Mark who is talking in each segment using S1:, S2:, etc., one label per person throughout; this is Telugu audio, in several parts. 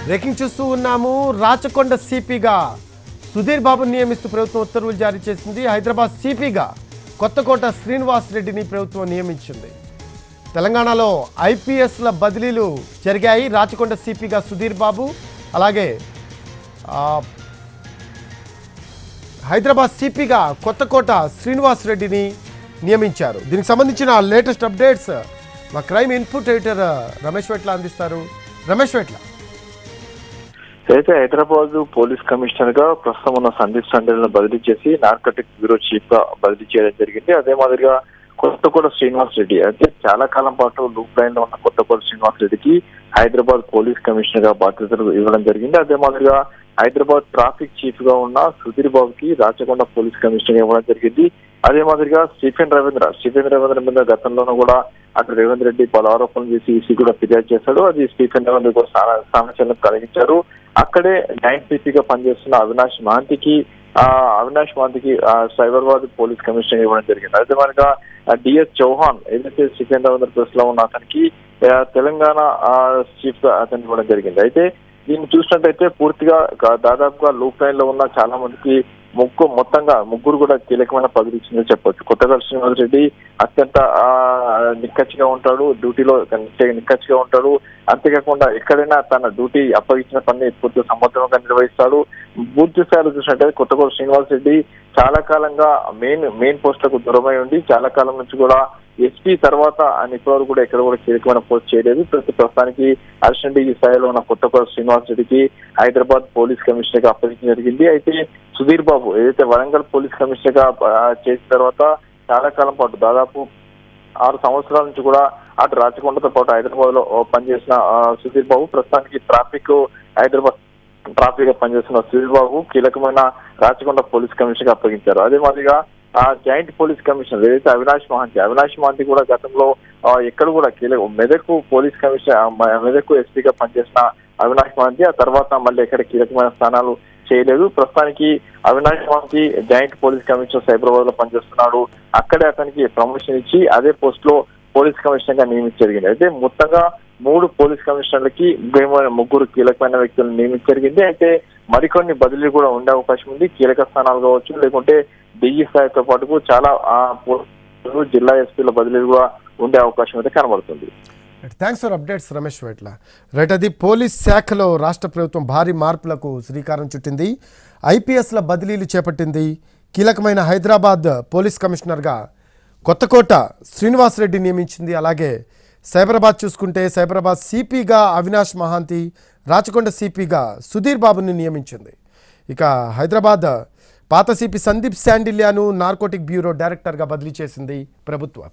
S1: బ్రేకింగ్ చూస్తూ ఉన్నాము రాచకొండ సిపిగా సుధీర్ బాబుని నియమిస్తూ ప్రభుత్వం ఉత్తర్వులు జారీ చేసింది హైదరాబాద్ సిపిగా కొత్తకోట శ్రీనివాస్ రెడ్డిని ప్రభుత్వం నియమించింది తెలంగాణలో ఐపీఎస్ల బదిలీలు జరిగాయి రాచకొండ సిపిగా సుధీర్ బాబు అలాగే ఆ, హైదరాబాద్ సిపిగా కొత్తకోట శ్రీనివాస్ రెడ్డిని నియమించారు దీనికి సంబంధించిన లేటెస్ట్ అప్డేట్స్ మా crime input editor Ramesh Vetla అందిస్తారు రమేష్ వెట్ల
S2: అయితే హైదరాబాద్ పోలీస్ కమిషనర్ గా ప్రస్తుతం ఉన్న సందీప్ సండేలను బదిలీ చేసి నార్కటిక్ బ్యూరో చీఫ్ గా బదిలీ చేయడం జరిగింది అదే మాదిరిగా కొత్తగూడ శ్రీనివాస్ రెడ్డి అయితే చాలా కాలం పాటు లూప్ లైన్ లో ఉన్న కొత్తగూడ శ్రీనివాస్ రెడ్డికి హైదరాబాద్ పోలీస్ కమిషనర్ గా బాధ్యతలు ఇవ్వడం జరిగింది అదే మాదిరిగా హైదరాబాద్ ట్రాఫిక్ చీఫ్ గా ఉన్న సుధీర్ బాబుకి రాచకొండ పోలీస్ కమిషనర్ గా ఇవ్వడం జరిగింది అదే మాదిరిగా స్టీఫెన్ రవీంద్ర స్టీఫెన్ రవీంద్ర మీద గతంలోనూ కూడా అటు రేవంత్ రెడ్డి పలు ఆరోపణలు చేసి ఈసీ కూడా ఫిర్యాదు చేశాడు అది స్టీఫెన్ రవీంద్ర కూడా సాన- సామర్థ్యాలను కలిగించారు అక్కడే జాయింట్ పీసీగా పనిచేస్తున్న అవినాష్ మహంతికి ఆ అవినాష్ మహంతికి ఆ, సైబరాబాద్ పోలీస్ కమిషనర్ ఇవ్వడం జరిగింది అదే మనగా డిఎస్ చౌహాన్ ఏదైతే స్టీఫెన్ రవీంద్ర ప్రెస్ లో ఉన్న అతనికి ఆ, తెలంగాణ చీఫ్ గా అతను ఇవ్వడం జరిగింది అయితే దీన్ని చూసినట్టయితే పూర్తిగా గా- దాదాపుగా లూప్ లైన్ లో ఉన్న చాలా మందికి ముగ్గు మొత్తంగా ముగ్గురు కూడా కీలకమైన పదవి ఇచ్చిందని చెప్పొచ్చు కొత్తగా శ్రీనివాస్ రెడ్డి అత్యంత ఆ, నిక్కచ్చిగా ఉంటాడు డ్యూటీలో నిక్క- నిక్కచ్చిగా ఉంటాడు అంతేకాకుండా ఎక్కడైనా తన డ్యూటీ అప్పగించిన పని పూర్తి సమర్థవంతంగా నిర్వహిస్తాడు పూర్తి స్థాయిలో చూసినట్టయితే కొత్తగూడ శ్రీనివాస్ రెడ్డి చాలా కాలంగా మెయిన్ మెయిన్ పోస్టులకు దూరమై ఉండి చాలా కాలం నుంచి కూడా ఎస్పీ తర్వాత ఆయన ఇప్పటివరకు కూడా ఎక్కడ కూడా కీలకమైన పోస్ట్ చేయలేదు ప్రతి ప్రస్తుతానికి అరిషండి ఈ స్థాయిలో ఉన్న కొత్తగూడ శ్రీనివాస్ రెడ్డికి హైదరాబాద్ పోలీస్ కమిషనర్ గా అప్పగించడం జరిగింది అయితే సుధీర్ బాబు ఏదైతే వరంగల్ పోలీస్ కమిషనర్ గా ఆ, చేసిన తర్వాత చాలా కాలం పాటు దాదాపు ఆరు సంవత్సరాల నుంచి కూడా అటు రాచకొండతో పాటు హైదరాబాద్ లో పనిచేసిన ఆ, సుధీర్ బాబు ప్రస్తుతానికి ట్రాఫిక్ హైదరాబాద్ ట్రాఫిక్ గా పనిచేస్తున్న సుధీర్ బాబు కీలకమైన రాచకొండ పోలీస్ కమిషనర్ గా అప్పగించారు అదే మాదిరిగా ఆ జాయింట్ పోలీస్ కమిషనర్ ఏదైతే అవినాష్ మహంతి అవినాష్ మహంతి కూడా గతంలో ఆ, ఎక్కడ కూడా కీలక మెదక్ పోలీస్ కమిషనర్ ఆ, మ- మెదక్ ఎస్పీగా పనిచేసిన అవినాష్ మహంతి ఆ తర్వాత మళ్ళీ ఎక్కడ కీలకమైన స్థానాలు చేయలేదు ప్రస్తుతానికి Avinash Mohanty joint police commissioner Cyberabad లో పనిచేస్తున్నాడు అక్కడే అతనికి ప్రమోషన్ ఇచ్చి అదే పోస్ట్ లో పోలీస్ కమిషనర్ గా నియమించడం జరిగింది అయితే మొత్తంగా మూడు పోలీస్ కమిషనర్లకి ముఖ్యమైన ముగ్గురు కీలకమైన వ్యక్తులను నియమించడం జరిగింది అయితే మరికొన్ని బదిలీలు కూడా ఉండే అవకాశం ఉంది కీలక స్థానాలు కావచ్చు లేకుంటే డిఈ స్థాయితో పాటు చాలా ఆ, పోలీసులు, జిల్లా ఎస్పీల బదిలీలు కూడా ఉండే అవకాశం అయితే కనబడుతుంది
S1: thanks for updates Ramesh Vetla right అది పోలీస్ శాఖలో రాష్ట్ర ప్రభుత్వం భారీ మార్పులకు శ్రీకారం చుట్టింది ఐపీఎస్ల బదిలీలు చేపట్టింది కీలకమైన హైదరాబాద్ పోలీస్ కమిషనర్గా కొత్తకోట శ్రీనివాస్ రెడ్డి నియమించింది అలాగే సైబరాబాద్ చూసుకుంటే సైబరాబాద్ సిపిగా అవినాష్ మహాంతి రాచకొండ సిపిగా సుధీర్ బాబుని నియమించింది ఇక హైదరాబాద్ పాత సిపి సందీప్ శాండిల్యాను నార్కోటిక్ బ్యూరో డైరెక్టర్గా బదిలీ చేసింది ప్రభుత్వం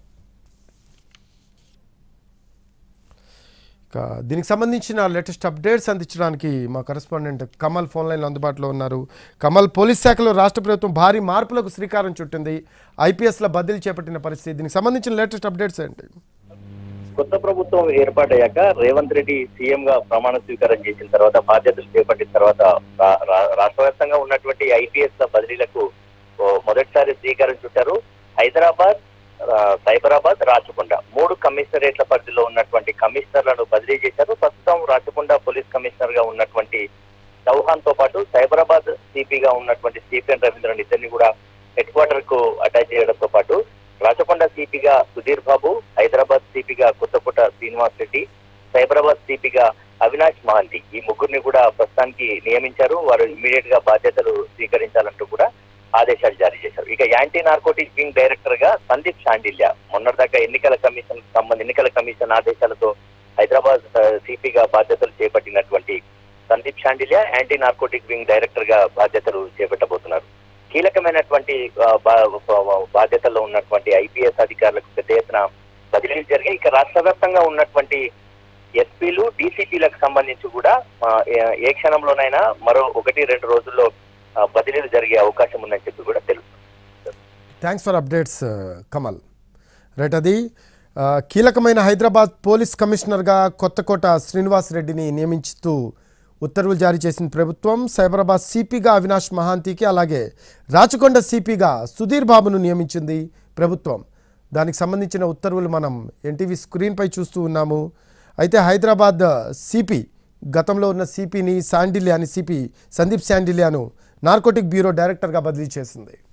S1: ఇక దీనికి సంబంధించిన లేటెస్ట్ అప్డేట్స్ అందించడానికి మా కరెస్పాండెంట్ కమల్ ఫోన్ లైన్లో అందుబాటులో ఉన్నారు కమల్ పోలీస్ శాఖలో రాష్ట్ర ప్రభుత్వం భారీ మార్పులకు శ్రీకారం చుట్టింది ఐపీఎస్ల బదిలీ చేపట్టిన పరిస్థితి దీనికి సంబంధించిన లేటెస్ట్ అప్డేట్స్ ఏంటి
S3: కొత్త ప్రభుత్వం ఏర్పాటయ్యాక రేవంత్ రెడ్డి సీఎం గా ప్రమాణ స్వీకారం చేసిన తర్వాత బాధ్యతలు చేపట్టిన తర్వాత రా- రా- రాష్ట్ర వ్యాప్తంగా ఉన్నటువంటి ఐపీఎస్ ల బదిలీలకు ఓ, మొదటిసారి శ్రీకారం చుట్టారు హైదరాబాద్ ఆ, సైబరాబాద్ రాచకొండ మూడు కమిషనరేట్ల పరిధిలో ఉన్నటువంటి కమిషనర్లను బదిలీ చేశారు ప్రస్తుతం రాచకొండ పోలీస్ కమిషనర్ గా ఉన్నటువంటి చౌహాన్ తో పాటు సైబరాబాద్ సిపిగా ఉన్నటువంటి స్టీఫెన్ రవీంద్రన్ ఇద్దరిని కూడా హెడ్ క్వార్టర్ కు అటాచ్ చేయడంతో పాటు రాచకొండ సిపిగా సుధీర్ బాబు హైదరాబాద్ సిపిగా కొత్తకోట శ్రీనివాస్ రెడ్డి సైబరాబాద్ సిపిగా అవినాష్ మహంతి ఈ ముగ్గురిని కూడా ప్రస్తుతానికి నియమించారు వారు ఇమీడియట్ గా బాధ్యతలు స్వీకరించాలంటూ కూడా ఆదేశాలు జారీ చేశారు ఇక యాంటీ నార్కోటిక్ వింగ్ డైరెక్టర్ గా సందీప్ షాండిల్య మొన్నటిదాకా ఎన్నికల కమిషన్ సంబంధ ఎన్నికల కమిషన్ ఆదేశాలతో హైదరాబాద్ సిపిగా బాధ్యతలు చేపట్టినటువంటి Sandeep Shandilya anti narcotic wing director గా బాధ్యతలు చేపట్టబోతున్నారు కీలకమైనటువంటి ఆ, బా- బా- బాధ్యతల్లో ఉన్నటువంటి ఐపీఎస్ అధికారులకు పెద్ద ఎత్తున బదిలీలు జరిగాయి ఇక రాష్ట్ర వ్యాప్తంగా ఉన్నటువంటి ఎస్పీలు డీసీపీలకు సంబంధించి కూడా ఆ, ఏ- ఏ క్షణంలోనైనా మరో ఒకటి రెండు రోజుల్లో ఆ, బదిలీలు జరిగే అవకాశం ఉందని చెప్పి కూడా తెలుసు
S1: thanks for updates Kamal right అది ఆ, కీలకమైన హైదరాబాద్ పోలీస్ కమిషనర్గా కొత్తకోట శ్రీనివాస్ రెడ్డిని నియమించుతూ ఉత్తర్వులు జారీ చేసిన ప్రభుత్వం సైబరాబాద్ సిపిగా అవినాష్ మహాంతికి అలాగే రాచకొండ సిపిగా సుధీర్ బాబును నియమించింది ప్రభుత్వం దానికి సంబంధించిన ఉత్తర్వులు మనం ఎన్టీవీ స్క్రీన్పై చూస్తూ ఉన్నాము అయితే హైదరాబాద్ సిపి గతంలో ఉన్న సిపిని శాండిల్యాని సిపి సందీప్ శాండిల్యాను నార్కోటిక్ బ్యూరో డైరెక్టర్గా బదిలీ చేసింది